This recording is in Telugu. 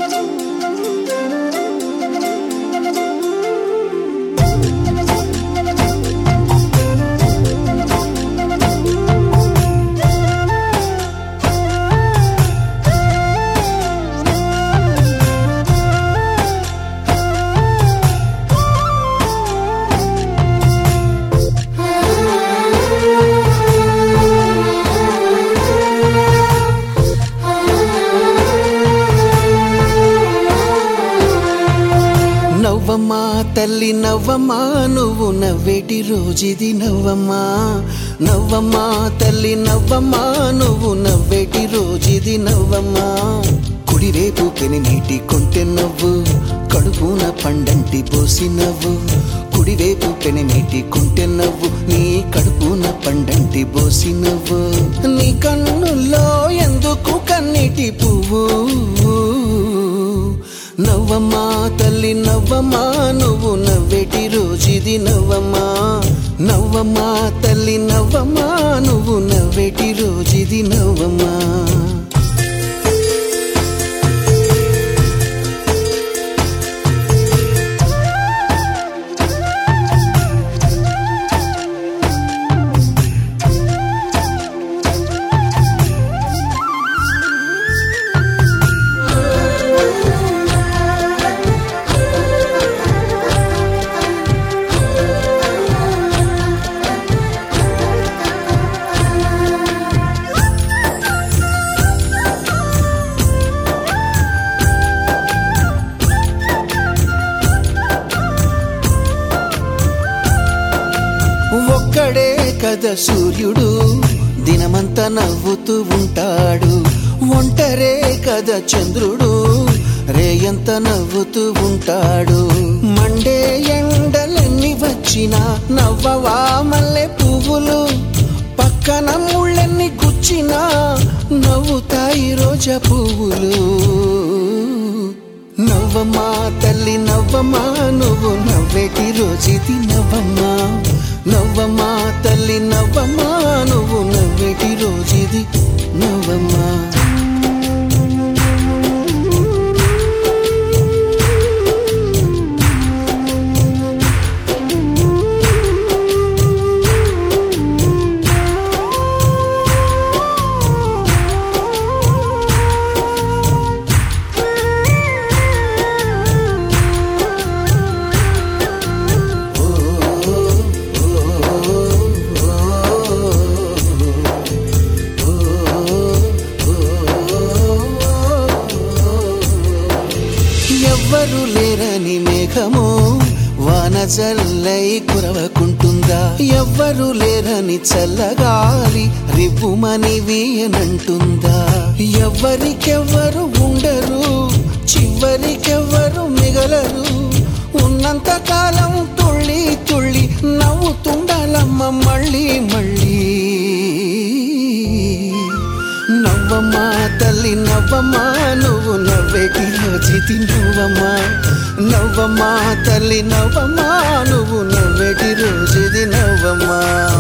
నవ్వమ్మా తల్లి నవ్వమ్మా నువ్వు నవ్వేటి రోజుది నవ్వమ్మా నవ్వమ్మా తల్లి నవ్వమ్మా నువ్వు నవ్వేటి రోజుది నవ్వమ్మా కుడివైపు పెని నీటి కొంటె నవ్వు కడుపున పండంటి పోసి నవ్వు కుడివైపు పెని నీటి కొంటె నవ్వు నీ కడుపున పండంటి పోసి నవ్వు నీ కన్నుల్లో ఎందుకు కన్నీటి పువ్వు నవ్వమ్మా తల్లి నవ్వమ్మా నువ్వు నవ్వేటి రోజుది నవ్వమ్మా నవ్వమ్మా తల్లి నవ్వమ్మా నువ్వు నవ్వేటి రోజుది నవ్వమ్మా ఒక్కడే కదా సూర్యుడు దినమంతా నవ్వుతూ ఉంటాడు ఒంటరే కదా చంద్రుడు రేయంత నవ్వుతూ ఉంటాడు మండే ఎండలెన్ని వచ్చినా నవ్వవా మల్లె పువ్వులు పక్కన ముళ్ళెన్ని గుచ్చినా నవ్వుతాయి రోజా పువ్వులు నవ్వమ్మా తల్లి నవ్వమ్మా నువ్వు నవ్వేటి రోజుది నవ్వమ్మా నవ్వమ్మా తల్లి నవ్వమ్మా నువ్వు నవ్వేటి రోజుది నవ్వమ్మా ఎవ్వరు లేరని మేఘము వాన జల్లై కురవకుంటుందా ఎవ్వరు లేరని చల్లగాలి రివ్వుమని వీయనంటుందా ఎవ్వరికెవ్వరు ఉండరు చివరికెవ్వరు మిగలరు ఉన్నంత కాలం తుళ్ళి తుళ్ళి నవ్వుతుండాలమ్మ మళ్ళీ మళ్ళీ నవ్వమ్మా తల్లి నవ్వమ్మా నువ్వు నవ్వేటి రోజుది నవ్వమ్మా నవ్వమ్మా తల్లి నవ్వమ్మా నువ్వు నవ్వేటి రోజుది నవ్వమ్మా